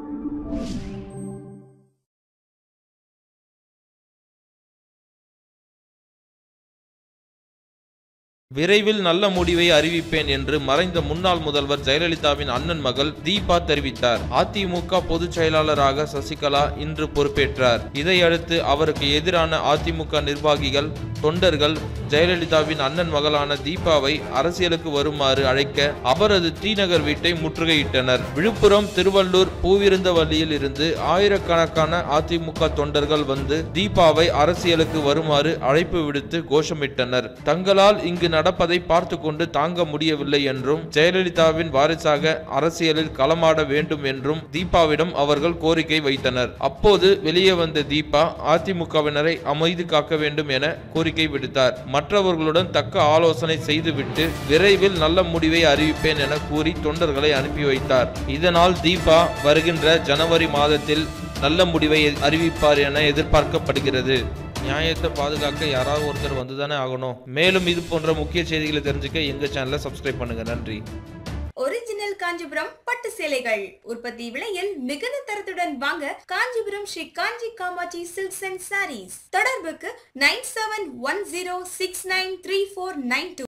விரைவில் நல்ல முடிவை அறிவிப்பேன் என்று மறைந்த முன்னாள் முதல்வர் ஜெயலலிதாவின் அண்ணன் மகள் தீபா தெரிவித்தார் அதிமுக பொதுச் செயலாளராக சசிகலா இன்று பொறுப்பேற்றார் இதையடுத்து அவருக்கு எதிரான அதிமுக நிர்வாகிகள் தொண்டர்கள் ஜெயலலிதாவின் அண்ணன் மகளான தீபாவை அரசியலுக்கு வருமாறு அழைக்க அவரது தீநகர் வீட்டை முற்றுகையிட்டனர் விழுப்புரம் திருவள்ளூர் பூவிருந்தவல்லியில் இருந்து ஆயிரக்கணக்கான அதிமுக தொண்டர்கள் வந்து தீபாவை அரசியலுக்கு வருமாறு அழைப்பு விடுத்து கோஷமிட்டனர் தங்களால் இங்கு நடப்பதை பார்த்து கொண்டு தாங்க முடியவில்லை என்றும் ஜெயலலிதாவின் வாரிசாக அரசியலில் களமாட வேண்டும் என்றும் தீபாவிடம் அவர்கள் கோரிக்கை வைத்தனர் அப்போது வெளியே வந்த தீபா அதிமுகவினரை அமைதி காக்க வேண்டும் என கோரிக்கை விடுத்தார் மற்றவர்களுடன் தக்க ஆலோசனை செய்துவிட்டு விரைவில் நல்ல முடிவை அறிவிப்பேன் என கூறி தொண்டர்களை அனுப்பி வைத்தார் இதனால் தீபா வருகின்ற ஜனவரி மாதத்தில் நல்ல முடிவை அறிவிப்பார் என எதிர்பார்க்கப்படுகிறது நியாயத்தை பாதுகாக்க யாராவது ஒருத்தர் வந்துதானே ஆகணும் மேலும் இது போன்ற முக்கிய செய்திகளை தெரிஞ்சுக்க எங்க சேனலை சப்ஸ்கிரைப் பண்ணுங்க நன்றி ஒரிஜினல் காஞ்சிபுரம் பட்டு சேலைகள் உற்பத்தி விலையில் மிகுந்த தரத்துடன் வாங்க Kanchipuram Sri Kanchi Kamakshi silks and sarees தொடர்புக்கு nine seven one zero six nine three four nine two